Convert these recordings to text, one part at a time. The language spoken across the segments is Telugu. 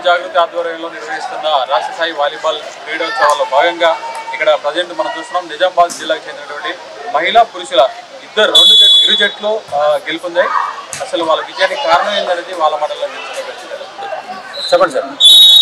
జాగృతి ఆధ్వర్యంలో నిర్వహిస్తున్న రాష్ట్ర స్థాయి వాలీబాల్ క్రీడోత్సవాల్లో భాగంగా ఇక్కడ ప్రజెంట్ మనం చూస్తున్నాం నిజామాబాద్ జిల్లాకు చెందినటువంటి మహిళా పురుషుల ఇద్దరు రెండు జట్లు ఇరు జట్లు ఆ, గెలుపొందాయి అసలు వాళ్ళ విజయానికి కారణం ఏంటనేది వాళ్ళ మాటల్లో తెలుసుకునే ప్రయత్నం చేద్దాం. చెప్పండి సార్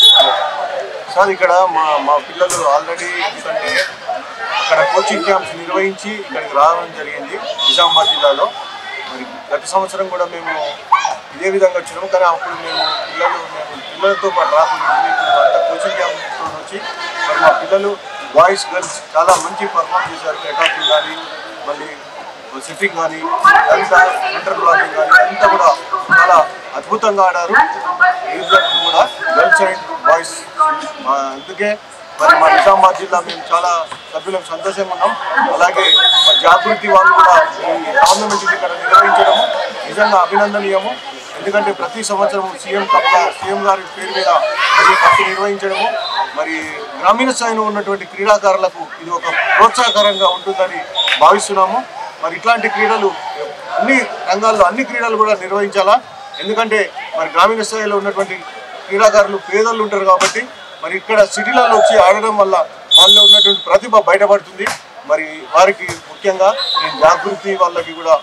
సార్ ఇక్కడ మా మా పిల్లలు ఆల్రెడీ ఎందుకంటే అక్కడ కోచింగ్ క్యాంప్స్ నిర్వహించి ఇక్కడికి రావడం జరిగింది నిజామాబాద్ జిల్లాలో మరి గత సంవత్సరం కూడా మేము ఇదే విధంగా వచ్చినాము కానీ అప్పుడు మేము పిల్లలు మేము పిల్లలతో పాటు రాకుండా ఇప్పుడు అంతా కోచింగ్ క్యాంప్ వచ్చి మరి మా పిల్లలు బాయ్స్ గర్ల్స్ చాలా మంచి పర్ఫామ్ చేశారు అటాకింగ్ కానీ మళ్ళీ సిట్టింగ్ కానీ అంతా సెంటర్ బ్లాకింగ్ కానీ అంతా కూడా చాలా అద్భుతంగా ఆడారు యూజర్స్ కూడా గర్ల్స్ అండ్ బాయ్స్ ఆ, అందుకే మరి మా నిజామాబాద్ జిల్లా మేము చాలా సభ్యులకు సంతోషంగా ఉన్నాం అలాగే మా జాగృతి వాళ్ళు కూడా ఈ టోర్నమెంట్ ఇక్కడ నిర్వహించడము నిజంగా అభినందనీయము ఎందుకంటే ప్రతి సంవత్సరం సీఎం కప్ సీఎం గారి పేరు మీద మరి కప్పు నిర్వహించడము మరి గ్రామీణ స్థాయిలో ఉన్నటువంటి క్రీడాకారులకు ఇది ఒక ప్రోత్సాహకరంగా ఉంటుందని భావిస్తున్నాము మరి ఇట్లాంటి క్రీడలు అన్ని రంగాల్లో అన్ని క్రీడలు కూడా నిర్వహించాలా ఎందుకంటే మరి గ్రామీణ స్థాయిలో ఉన్నటువంటి క్రీడాకారులు పేదలు ఉంటారు కాబట్టి మరి ఇక్కడ సిటీలలో వచ్చి ఆడడం వల్ల వాళ్ళలో ఉన్నటువంటి ప్రతిభ బయటపడుతుంది మరి వారికి ముఖ్యంగా నేను జాగృతి వాళ్ళకి కూడా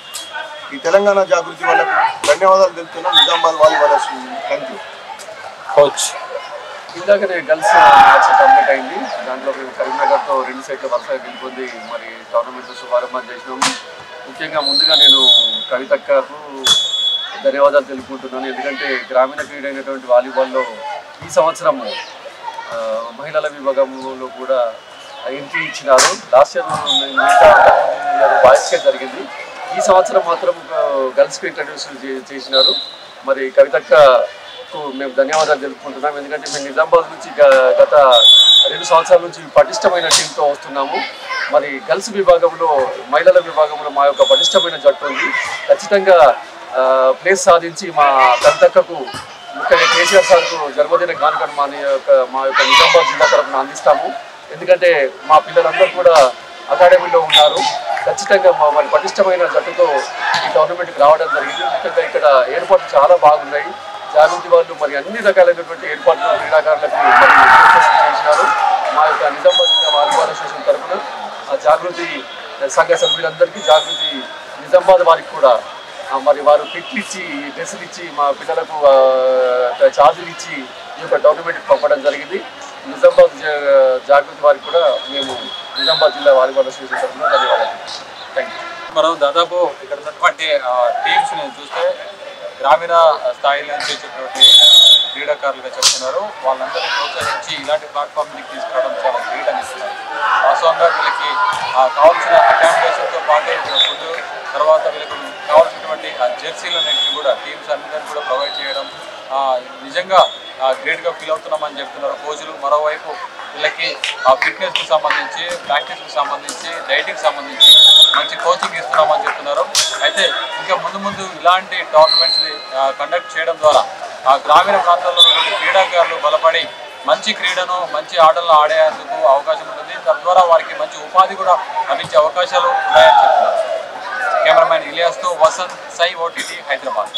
ఈ తెలంగాణ జాగృతి వాళ్ళకు ధన్యవాదాలు తెలుపుతున్నాం Nizamabad volleyball thank you coach ఇందాకనే గర్ల్స్ మ్యాచ్ కంప్లీట్ అయింది దాంట్లో మేము కరీంనగర్తో రెండు సైట్లు వరుసగా గెలుపొంది మరి టోర్నమెంట్ శుభారంభం చేసినాము ముఖ్యంగా ముందుగా నేను కవితక్కకు ధన్యవాదాలు తెలుపుకుంటున్నాను ఎందుకంటే గ్రామీణ క్రీడ అయినటువంటి వాలీబాల్లో ఈ సంవత్సరము ఆ, మహిళల విభాగంలో కూడా ఎంట్రీ ఇచ్చినారు లాస్ట్ ఇయర్ మిగతా బాయ్స్కే జరిగింది ఈ సంవత్సరం మాత్రం గర్ల్స్కి ఇంట్రడ్యూస్ చే- చేసినారు మరి కవితక్కకు మేము ధన్యవాదాలు తెలుపుకుంటున్నాం ఎందుకంటే మేము నిజామాబాద్ నుంచి గ- గత రెండు సంవత్సరాల నుంచి పటిష్టమైన టీంతో వస్తున్నాము మరి గర్ల్స్ విభాగంలో మహిళల విభాగంలో మా యొక్క పటిష్టమైన జట్టు ఉంది ఖచ్చితంగా ఆ, ప్లేస్ సాధించి మా కవితక్కకు ముఖ్యంగా కేసీఆర్ సార్కు జన్మదిన కానుకను మా యొక్క మా యొక్క నిజామాబాద్ జిల్లా తరఫున అందిస్తాము ఎందుకంటే మా పిల్లలందరూ కూడా అకాడమీలో ఉన్నారు ఖచ్చితంగా మా మరి పటిష్టమైన జట్టుతో ఈ టోర్నమెంట్కి రావడం జరిగింది ముఖ్యంగా ఇక్కడ ఏర్పాట్లు చాలా బాగున్నాయి జాగృతి వాళ్ళు మరి అన్ని రకాలైనటువంటి ఏర్పాట్లు క్రీడాకారులకు మరి చేసినారు మా యొక్క నిజామాబాద్ జిల్లా వాలీబాల్ అసోసియేషన్ తరఫున ఆ జాగృతి సంఘ సభ్యులందరికీ జాగృతి నిజామాబాద్ వారికి కూడా ఆ, మరి వారు కిట్లు ఇచ్చి డ్రెస్సులు ఇచ్చి మా పిల్లలకు ఆ, ఛార్జీలు ఇచ్చి ఈ యొక్క టోర్నమెంట్కి పంపడం జరిగింది నిజామాబాద్ జా- జాగృతి వారికి కూడా మేము నిజామాబాద్ జిల్లా వాలీబాల్ అసోసియేషన్ తరఫున ధన్యవాదాలు థ్యాంక్ యూ మనం దాదాపు ఇక్కడ ఉన్నటువంటి టీమ్స్ నేను చూస్తే గ్రామీణ స్థాయి నుంచి వచ్చినటువంటి ఆ, క్రీడాకారులుగా చెప్తున్నారు వాళ్ళందరినీ ప్రోత్సహించి ఇలాంటి ప్లాట్ఫామ్కి తీసుకురావడం చాలా గ్రేట్ అనిస్తున్నారు వాస్తవంగా వీళ్ళకి ఆ, కావాల్సిన అకామిడేషన్తో పాటు ఫుడ్ తర్వాత వీళ్ళకి కావాల్సినటువంటి ఆ జెర్సీలన్నింటినీ కూడా టీమ్స్ అన్నింటినీ కూడా ప్రొవైడ్ చేయడం ఆ, నిజంగా గ్రేట్గా ఫీల్ అవుతున్నామని చెప్తున్నారు కోచ్లు మరోవైపు వీళ్ళకి ఆ ఫిట్నెస్కి సంబంధించి ప్రాక్టీస్కి సంబంధించి డైటింగ్కి సంబంధించి మంచి కోచింగ్ ఇస్తున్నామని చెప్తున్నారు అయితే ఇంకా ముందు ముందు ఇలాంటి టోర్నమెంట్స్ని కండక్ట్ చేయడం ద్వారా ఆ గ్రామీణ ప్రాంతాల్లో ఉన్నటువంటి క్రీడాకారులు బలపడి మంచి క్రీడను మంచి ఆటలను ఆడేందుకు అవకాశం ఉంటుంది తద్వారా వారికి మంచి ఉపాధి కూడా లభించే అవకాశాలు ఉన్నాయని చెప్తున్నారు కెమెరామ్యాన్ ఇలియాస్తో వసంత్ సై ఓటీటీ హైదరాబాద్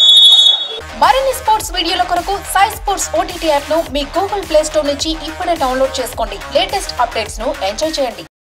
మరిన్ని స్పోర్ట్స్ వీడియోల కొరకు సై స్పోర్ట్స్ ఓటీటీ యాప్ ను మీ గూగుల్ ప్లే స్టోర్ నుంచి ఇప్పుడే డౌన్లోడ్ చేసుకోండి లేటెస్ట్ అప్డేట్స్ ను ఎంజాయ్ చేయండి